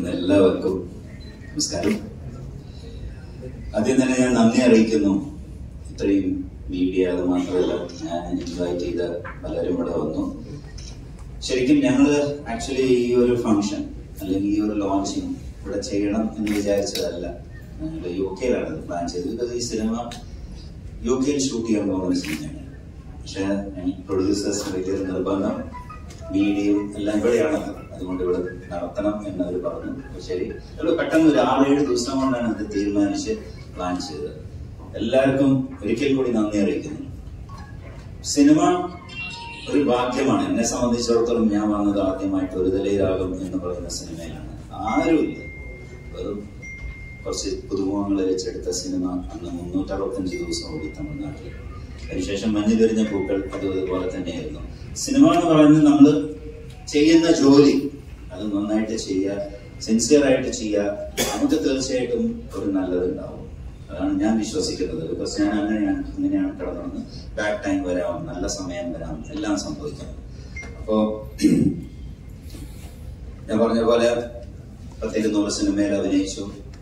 ഇരിക്കുന്ന എല്ലാവർക്കും നമസ്കാരം ആദ്യം തന്നെ ഞാൻ നന്ദി അറിയിക്കുന്നു ഇത്രയും മീഡിയ അത് മാത്രമല്ല ഞാൻ ഇൻവൈറ്റ് ചെയ്ത പലരും ഇവിടെ വന്നു ശരിക്കും ഞങ്ങൾ ആക്ച്വലി ഈ ഒരു ഫംഗ്ഷൻ അല്ലെങ്കിൽ ഈ ഒരു ലോഞ്ചിങ് ഇവിടെ ചെയ്യണം എന്ന് വിചാരിച്ചതല്ല ഞങ്ങൾ യു കെയിലാണ് ഇത് പ്ലാൻ ചെയ്തത് ബിക്കോസ് ഈ സിനിമ യു കെയിൽ ഷൂട്ട് ചെയ്യാൻ പോകുന്ന ഒരു സിനിമയാണ് പക്ഷേ പ്രൊഡ്യൂസേഴ്സിന് വലിയൊരു നിർബന്ധം മീഡിയയും എല്ലാം ഇവിടെയാണല്ലോ അതുകൊണ്ട് ഇവിടെ നടത്തണം എന്നവർ പറഞ്ഞു അപ്പൊ ശരി ഇവിടെ പെട്ടെന്ന് ഒരു ആറേഴ് ദിവസം കൊണ്ടാണ് ഇത് തീരുമാനിച്ച് പ്ലാൻ ചെയ്തത് എല്ലാവർക്കും ഒരിക്കൽ കൂടി നന്ദി അറിയിക്കുന്നു സിനിമ ഒരു ഭാഗ്യമാണ് എന്നെ സംബന്ധിച്ചിടത്തോളം ഞാൻ വന്നത് ആദ്യമായിട്ട് ഒരു തലയിലാകും എന്ന് പറയുന്ന സിനിമയിലാണ് ആരുമില്ല വെറും കുറച്ച് പുതുമുഖങ്ങളെ വെച്ചെടുത്ത സിനിമ അന്ന് മുന്നൂറ്ററുപത്തഞ്ച് ദിവസം ഓടി തമിഴ്നാട്ടിൽ അതിനുശേഷം മഞ്ഞു തെരിഞ്ഞ പൂക്കൾ അതും അതുപോലെ തന്നെയായിരുന്നു സിനിമ എന്ന് പറയുന്നത് നമ്മൾ ചെയ്യുന്ന ജോലി അത് നന്നായിട്ട് ചെയ്യുക സിൻസിയർ ആയിട്ട് ചെയ്യുക നമുക്ക് തീർച്ചയായിട്ടും ഒരു നല്ലതുണ്ടാവും അതാണ് ഞാൻ വിശ്വസിക്കുന്നത് ബിക്കോസ് ഞാൻ അങ്ങനെയാണ് അങ്ങനെയാണ് കടന്നു വന്ന് ബാഡ് ടൈം വരാം നല്ല സമയം വരാം എല്ലാം സംഭവിക്കാം അപ്പോ ഞാൻ പറഞ്ഞ പോലെ പത്തിരുന്നൂറ് സിനിമയിൽ അഭിനയിച്ചു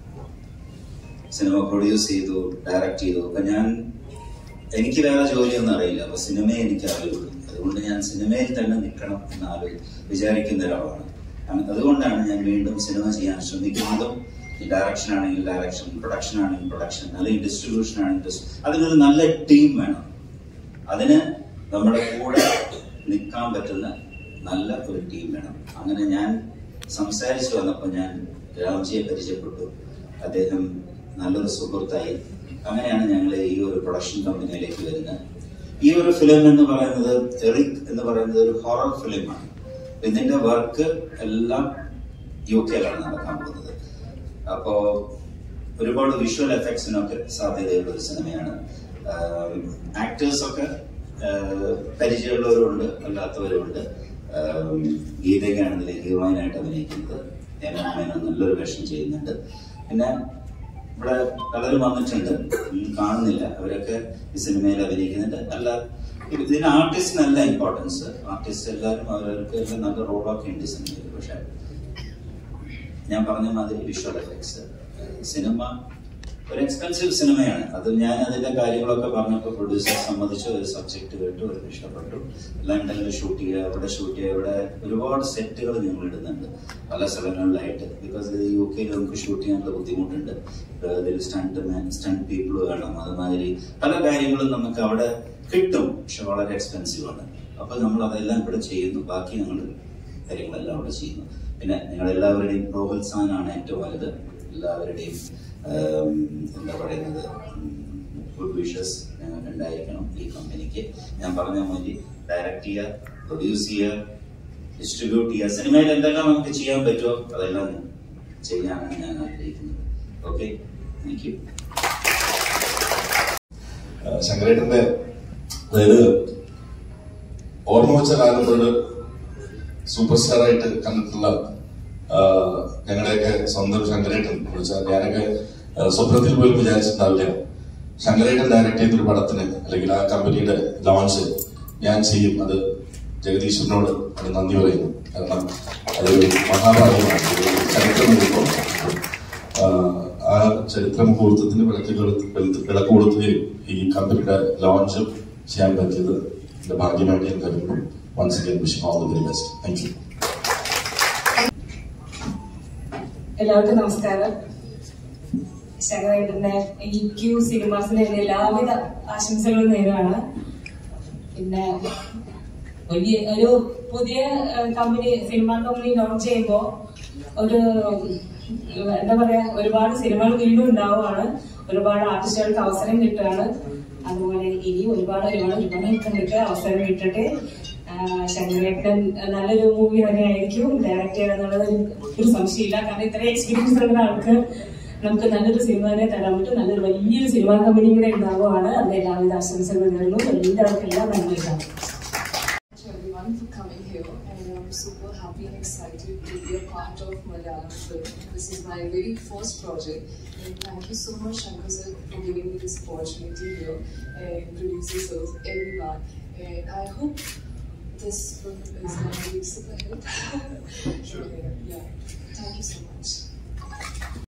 സിനിമ പ്രൊഡ്യൂസ് ചെയ്തു ഡയറക്റ്റ് ചെയ്തു അപ്പൊ ഞാൻ എനിക്ക് വേറെ ജോലിയൊന്നും അറിയില്ല അപ്പൊ സിനിമയെ എനിക്ക് അറിയുള്ളൂ അതുകൊണ്ട് ഞാൻ സിനിമയിൽ തന്നെ നിൽക്കണം എന്ന് ആലോ വിചാരിക്കുന്ന ഒരാളാണ് അങ്ങനെ അതുകൊണ്ടാണ് ഞാൻ വീണ്ടും സിനിമ ചെയ്യാൻ ശ്രമിക്കുന്നതും ഈ ഡയറക്ഷൻ ആണെങ്കിൽ ഡയറക്ഷൻ പ്രൊഡക്ഷൻ ആണെങ്കിൽ പ്രൊഡക്ഷൻ അല്ലെങ്കിൽ ഡിസ്ട്രിബ്യൂഷൻ ആണെങ്കിൽ dis- അതിനൊരു നല്ല ടീം വേണം അതിന് നമ്മുടെ കൂടെ നിൽക്കാൻ പറ്റുന്ന നല്ല ഒരു ടീം വേണം അങ്ങനെ ഞാൻ സംസാരിച്ചു വന്നപ്പോൾ ഞാൻ രാംജിയെ പരിചയപ്പെട്ടു അദ്ദേഹം നല്ലൊരു സുഹൃത്തായി അങ്ങനെയാണ് ഞങ്ങൾ ഈ ഒരു പ്രൊഡക്ഷൻ കമ്പനിയിലേക്ക് വരുന്നത് ഈ ഒരു ഫിലിം എന്ന് പറയുന്നത് എറിക് എന്ന് പറയുന്നത് ഒരു ഹൊറർ ഫിലിമാണ് ഇതിന്റെ വർക്ക് എല്ലാം യു കെയിലാണ് നടക്കാൻ പോകുന്നത് അപ്പോ ഒരുപാട് വിഷ്വൽ എഫക്ട്സിനൊക്കെ സാധ്യതയുള്ള ഒരു സിനിമയാണ് ആക്ടേഴ്സ് ഒക്കെ ആഹ് പരിചയമുള്ളവരുണ്ട് അല്ലാത്തവരുണ്ട് ആഹ് ഗീതയ്ക്കാണ് ഇതിൽ ഹീറോയിനായിട്ട് അഭിനയിക്കുന്നത് ഹേമ നല്ലൊരു വേഷം ചെയ്യുന്നുണ്ട് പിന്നെ ഇവിടെ പലരും വന്നിട്ടുണ്ട് ഉം, കാണുന്നില്ല അവരൊക്കെ ഈ സിനിമയിൽ അഭിനയിക്കുന്നുണ്ട് അല്ല ഇതിന് ആർട്ടിസ്റ്റിനല്ല ഇമ്പോർട്ടൻസ് ആർട്ടിസ്റ്റ് എല്ലാവരും അവർക്ക് എല്ലാം നല്ല റോളൊക്കെ ഉണ്ട് സിനിമയിൽ പക്ഷെ ഞാൻ പറഞ്ഞ മാതിരി വിഷ്വൽ എഫക്ട്സ് സിനിമ ഒരു എക്സ്പെൻസീവ് സിനിമയാണ് അത് ഞാൻ അതിന്റെ കാര്യങ്ങളൊക്കെ പറഞ്ഞപ്പോൾ പ്രൊഡ്യൂസർ സമ്മതിച്ചു ഒരു സബ്ജക്ട് കേട്ടു ഒരു ഇഷ്ടപ്പെട്ടു ലണ്ടനിൽ ഷൂട്ട് ചെയ്യുക ഇവിടെ ഷൂട്ട് ചെയ്യുക ഇവിടെ ഒരുപാട് സെറ്റുകൾ ഞങ്ങൾ ഇടുന്നുണ്ട് പല സ്ഥലങ്ങളിലായിട്ട് ബിക്കോസ് ഇത് യു കെയിൽ നമുക്ക് ഷൂട്ട് ചെയ്യാനുള്ള ബുദ്ധിമുട്ടുണ്ട് ഇതിൽ സ്റ്റണ്ട് മാൻ സ്റ്റണ്ട് പീപ്പിൾ വേണം അതുമാതിരി പല കാര്യങ്ങളും നമുക്ക് അവിടെ കിട്ടും പക്ഷെ വളരെ എക്സ്പെൻസീവ് ആണ് അപ്പൊ നമ്മൾ അതെല്ലാം ഇവിടെ ചെയ്യുന്നു ബാക്കി ഞങ്ങൾ കാര്യങ്ങളെല്ലാം അവിടെ ചെയ്യുന്നു പിന്നെ നിങ്ങൾ എല്ലാവരുടെയും പ്രോത്സാഹനമാണ് ഏറ്റവും വലുത് എല്ലാവരുടെയും ആം, എന്താ പറയുന്നത് ഗുഡ് വിഷസ് ഞങ്ങൾക്ക് ഉണ്ടായിരിക്കണം ഈ കമ്പനിക്ക് ഞാൻ പറഞ്ഞ മാതിരി ഡയറക്റ്റ് ചെയ്യുക പ്രൊഡ്യൂസ് ചെയ്യുക ഡിസ്ട്രിബ്യൂട്ട് ചെയ്യുക സിനിമയിൽ എന്തെല്ലാം നമുക്ക് ചെയ്യാൻ പറ്റുമോ അതെല്ലാം ചെയ്യാനാണ് ഞാൻ ആഗ്രഹിക്കുന്നത് ഓക്കെ താങ്ക് യു ശങ്കരേട്ടന്റെ അതായത് ഓർമ്മ വെച്ച കാലം തൊട്ട് സൂപ്പർ സ്റ്റാർ ആയിട്ട് കണ്ടിട്ടുള്ള ആ, ഞങ്ങളുടെയൊക്കെ സ്വന്തം ശങ്കരേട്ടൻ എന്ന് വെച്ചാൽ ഞാനൊക്കെ ആ, സ്വപ്നത്തിൽ പോലും വിചാരിച്ചിട്ടുണ്ടാവില്ല ശങ്കരേട്ടൻ ഡയറക്ട് ചെയ്തൊരു പടത്തിന് അല്ലെങ്കിൽ ആ കമ്പനിയുടെ ലോഞ്ച് ഞാൻ ചെയ്യും അത് ജഗദീശ്വരനോട് അത് നന്ദി പറയുന്നു കാരണം അതൊരു മഹാഭാഗ്യമാണ് ഒരു ചരിത്രം വരുമ്പോൾ ആഹ് ആ ചരിത്ര മുഹൂർത്തത്തിന് വിളക്ക് കൊടുത്ത് വിളക്ക് കൊടുക്കുകയും ഈ കമ്പനിയുടെ ലോഞ്ച് ചെയ്യാൻ പറ്റിയത് എന്റെ ഭാഗ്യമായിട്ട് ഞാൻ കരുതുന്നു once again wishing all the very best thank you എല്ലാവർക്കും നമസ്കാരം ശങ്കരേട്ടന്റെ ഈ ക്യൂ സിനിമാസിന് വേണ്ടി എല്ലാവിധ ആശംസകളും നേരുകയാണ് പിന്നെ വലിയ ഒരു പുതിയ കമ്പനി സിനിമ കമ്പനി ലോഞ്ച് ചെയ്യുമ്പോ ഒരു ഉം, എന്താ പറയാ ഒരുപാട് സിനിമകൾ വീണ്ടും ഉണ്ടാവുകയാണ് ഒരുപാട് ആർട്ടിസ്റ്റുകൾക്ക് അവസരം കിട്ടുകയാണ് അതുപോലെ ഇനി ഒരുപാട് ഒരുപാട് യുവങ്ങൾക്ക് അവസരം കിട്ടട്ടെ ശങ്കരേട്ടൻ നല്ലൊരു മൂവി തന്നെയായിരിക്കും ഡയറക്റ്റ് ചെയ്യുക എന്നുള്ളത് ഒരു- ഒരു സംശയമില്ല കാരണം ഇത്രയും എക്സ്പീരിയൻസ് ഉള്ള ആൾക്ക് നമുക്ക് നല്ലൊരു സിനിമ തന്നെ തരാൻ പറ്റും നല്ലൊരു വലിയൊരു സിനിമാ കമ്പനി കൂടെ ഉണ്ടാവുകയാണ് അതിന്റെ എല്ലാവിധ ആശംസകൾ നേരുന്നു എല്ലാവർക്കും എല്ലാം നന്ദി ഉണ്ടാവും to everyone for coming here and I'm super happy and excited to be a part of Malayalam film. This is my very first project and thank you so much Shankar sir for giving me this opportunity here and producers sir, everyone and I hope this film is going to be super hit. Sure. yeah. Thank you so much.